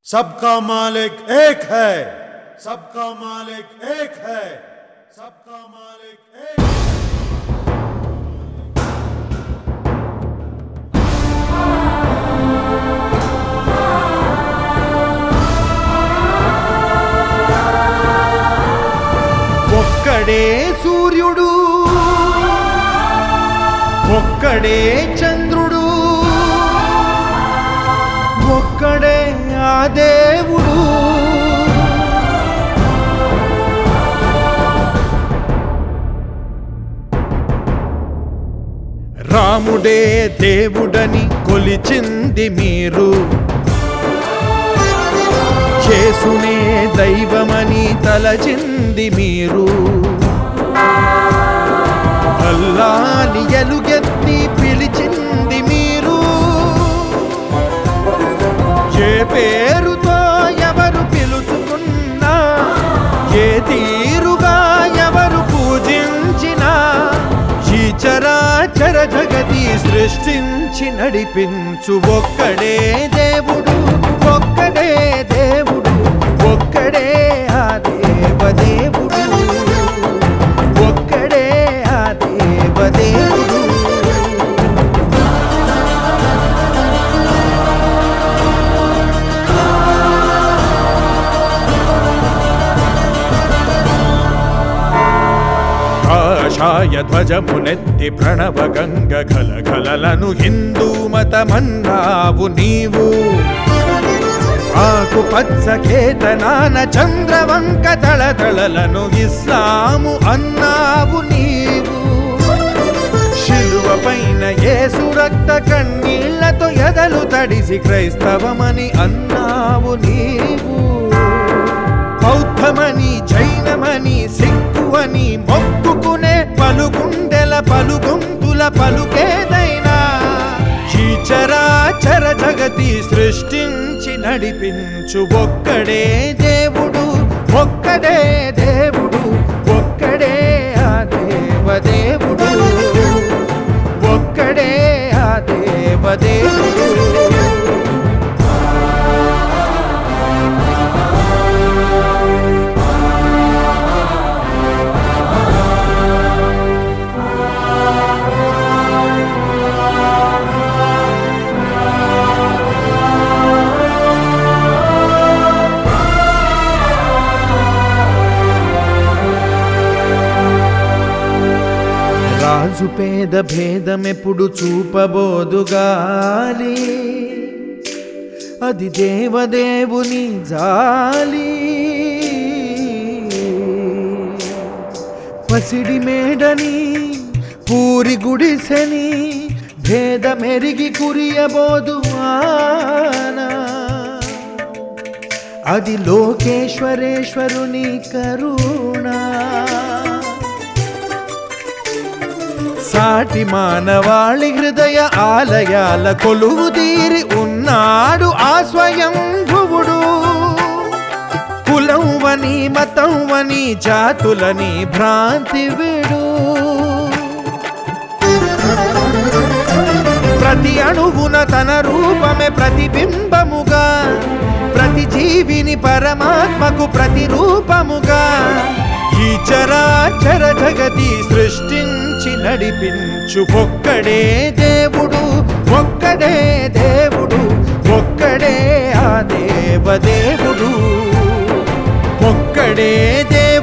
सबका मालिक एक है सबका मालिक एक है सबका मालिक एक ఒక్కడే సూర్యుడు ఒక్కడే చంద్రుడు ఒక్కడే ఆ దేవుడు రాముడే దేవుడని కొలిచింది మీరు చేసునే దైవమని తలచింది మీరు అల్లాని ఎలుగెత్తి పిలిచింది మీరు ఏ పేరుతో ఎవరు పిలుచుకున్నా ఏ తీరుగా ఎవరు పూజించినా ఈ చరాచర జగతి సృష్టించి నడిపించు ఒక్కడే దేవుడు ఒక్కడే దేవుడు ఒక్కడే ఆ దేవదేవుడు ఒక్కడే ఆ దేవదేవుడు కాషాయ ధ్వజమునెత్తి ప్రణవ గంగ గలగలలను హిందూ మతమన్నావు నీవు ఆకు పచ్చ కేతనాన చంద్రవంక తళతళలను ఇస్లాము అన్నావు నీవు శిలువ పైన యేసు రక్త కన్నీళ్లతో ఎదలు తడిసి క్రైస్తవమని అన్నావు నీవు బౌద్ధమని జైనమని సిక్కువని మొక్కుకునే పలుగుండెల పలుగొంతుల పలుకేదైనా ఈ చరాచర జగతి సృష్టించి నడిపించు ఒక్కడే దేవుడు ఒక్కడే దేవుడు ఒక్కడే ఆ దేవదేవుడు ఒక్కడే ఆ దేవదేవుడు రాజు పేద భేదమెప్పుడు చూపబోదుగాలి అది దేవదేవుని జాలి పసిడి మేడని పూరి గుడిసెని భేదమెరిగి కురియబోదు వాన అది లోకేశ్వరేశ్వరుని కరుణా సాటి మానవాళి హృదయ ఆలయాల కొలువు తీరి ఉన్నాడు ఆ స్వయం భువుడు కులం వని మతం వని జాతులని భ్రాంతి విడు ప్రతి అణువున తన రూపమే ప్రతిబింబముగా ప్రతి జీవిని పరమాత్మకు ప్రతిరూపముగా ఈ చరాచర జగతి సృష్టించి నడిపించు ఒక్కడే దేవుడు ఒక్కడే దేవుడు ఒక్కడే ఆ దేవదేవుడు ఒక్కడే దేవుడు